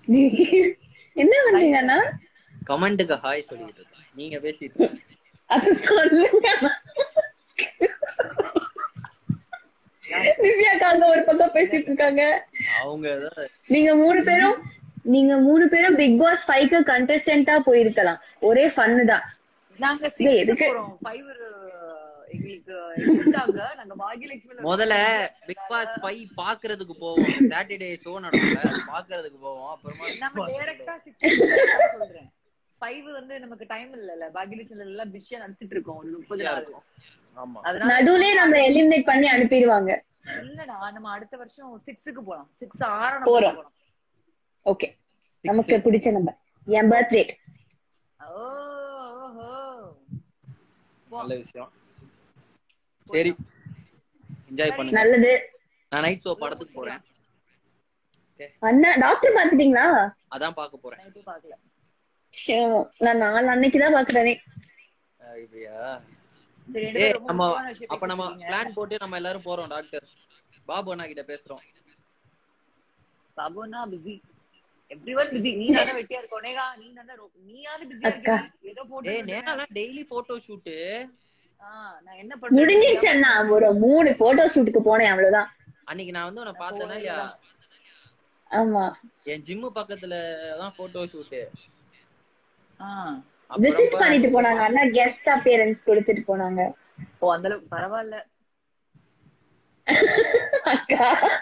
என்ன பண்றீங்க அண்ணா கமெண்ட்டுக்கு ஹாய் சொல்லிட்டு இருக்கேன். நீங்க பேசிட்டு இருங்க. அது சொல்லுங்க அண்ணா. திவ்யாக்கா அங்க ஒரு பக்கம் பேசிட்டு இருக்காங்க அவங்க தான் நீங்க மூணு பேரும் நீங்க மூணு பேரும் பிக் பாஸ் ஃபைவ்க்கு கண்டஸ்டன்டா போயிருக்கலாம் ஒரே ஃபன்னு தான் நாங்க டேய், சிக்ஸ் எதுக்கு? போறோம் ஃபைவ் எங்களுக்கு இருந்தாங்க நாங்க பாகியலட்சுமி முதல்ல பிக் பாஸ் ஃபைவ் பாக்குறதுக்கு போவோம் சாட்டர்டே ஷோ நடக்கும்ல அது பாக்குறதுக்கு போவோம் நம்ம அப்புறமா டைரக்டா சிக்ஸ் சொல்றேன் ஃபைவ் வந்து நமக்கு டைம் இல்லல்ல பாகியலட்சுமி எல்லாம் பிஸியா நடத்திட்டு இருக்கோம் ஒரு முப்பது பிஸியா நாள் இருக்கும். ஆமா அதனால நடுவுலயே நம்ம எலிமினேட் பண்ணி அனுப்பிடுவாங்க இல்லடா நம்ம அடுத்த வருஷம் சிக்ஸுக்கு போலாம் சிக்ஸ் ஆறா போறோம். போறோம் ஓகே நமக்கு பிடிச்ச நம்பர் என் பர்த்டே ஓ ஓஹோ நல்ல விஷயம் சரி என்ஜாய் பண்ணுங்க நல்லது நான் நைட் ஷோ படத்துக்கு போறேன் அண்ணா டாக்டர் பாத்துட்டீங்களா அதான் பார்க்க போறேன் நைட்டு பாக்கல ஷோ, நான் நாலு அன்னைக்கு தான் பாக்குறேனே அஹ் இப்படியா சரி ரெண்டு ஏய் பேரும் ரொம்ப நம்ம முக்கியமான விஷயம் அப்ப நம்ம பேசிட்டு இருக்கீங்க. பிளான் போட்டு நம்ம எல்லாரும் போறோம் டாக்டர் பாபு அண்ணா கிட்ட பேசுறோம் பாபுனா பிஸி எவ்ரிவன் பிஸி நீ தானே வெட்டியா இருக்க ஒனேகா நீ தானே ரொ- நீ யாரு பிஸியா அக்கா. இருக்க ஏதோ போட்டு ஏய் நேரம் டெய்லி போட்டோ ஷூட் ஆ, நான் என்ன பண்றேன் முடிஞ்சிருச்சு அண்ணா ஒரு மூணு போட்டோ ஷூட்டுக்கு போனேன் அவ்வளவுதான் அன்னைக்கு நான் வந்து உன்னை பார்த்தேனா இல்லையா ஆமா என் ஜிம்மு பக்கத்துல தான் போட்டோ ஷூட் ஆ. விசிட் பண்ணிட்டு போனாங்க அண்ணா கெஸ்ட் அப்பியரன்ஸ் கொடுத்துட்டு போனாங்க ஓ அந்த அளவுக்கு பரவாயில்ல அக்கா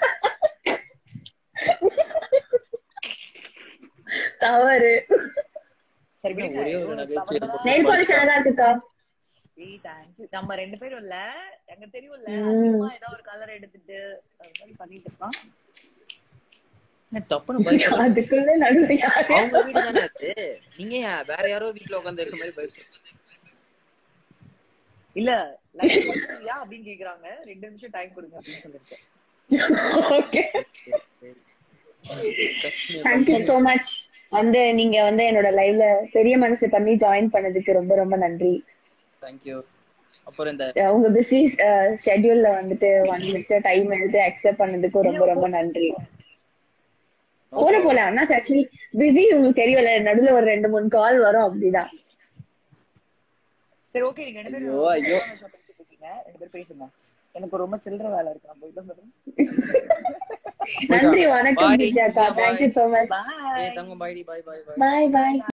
தவறு சரி ஒரே விடுங்க. ஒரு ஒரு நகைச்சுவை தவறுதலா- நெயில் பாலிஷ் அழகா இருக்குக்கா ஏய் தேங்க்யூ நம்ம ரெண்டு பேரும் இல்ல எங்க தெரியும்ல ம். அசிங்கமா ஏதோ ஒரு கலர் எடுத்துட்டு அது மாதிரி பண்ணிட்டு இருக்கான் டப்புன்னு பயப்பட அதுக்குள்ள நடுவுல யாரு அவங்க வீடு தானே அது நீங்க ஏன் வேற யாரோ வீட்டுல உட்காந்து இருக்க மாதிரி பயப்படுறீங்க இல்ல லைட் வச்சிருக்கியா அப்படின்னு கேக்குறாங்க ரெண்டு நிமிஷம் டைம் கொடுங்க அப்படின்னு சொல்லிட்டு ஓகே தேங்க்யூ சோ மச் வந்து நீங்க வந்து என்னோட லைவ்ல பெரிய மனசு பண்ணி ஜாயின் பண்ணதுக்கு ரொம்ப ரொம்ப நன்றி தேங்க்யூ அப்புறம் இந்த அஹ் உங்க பிஸி ஷெட்யூல்ல வந்துட்டு ஒன் மினிட்ஸ் டைம் எடுத்து அக்செப்ட் பண்ணதுக்கு ரொம்ப ரொம்ப நன்றி போல போல அண்ணா ஆக்சுவலி பிஸி உங்களுக்கு தெரியல நடுவுல ஒரு ரெண்டு மூணு கால் வரும் அப்படிதான் சரி ஓகே நீங்க ரெண்டு ஐயோ, ஐயோ. பேரும் விஷயம் பேசிட்டு இருக்கீங்க ரெண்டு பேரும் பேசுங்க எனக்கு ரொம்ப சில்லற வேலை இருக்கு நான் போயிட்டு வந்துடுறேன் நன்றி வணக்கம் Bye. வித்யாக்கா Bye. Thank you so much bye ஏய் தங்கம் பாய்டி பாய் பாய் பாய் பாய் பாய்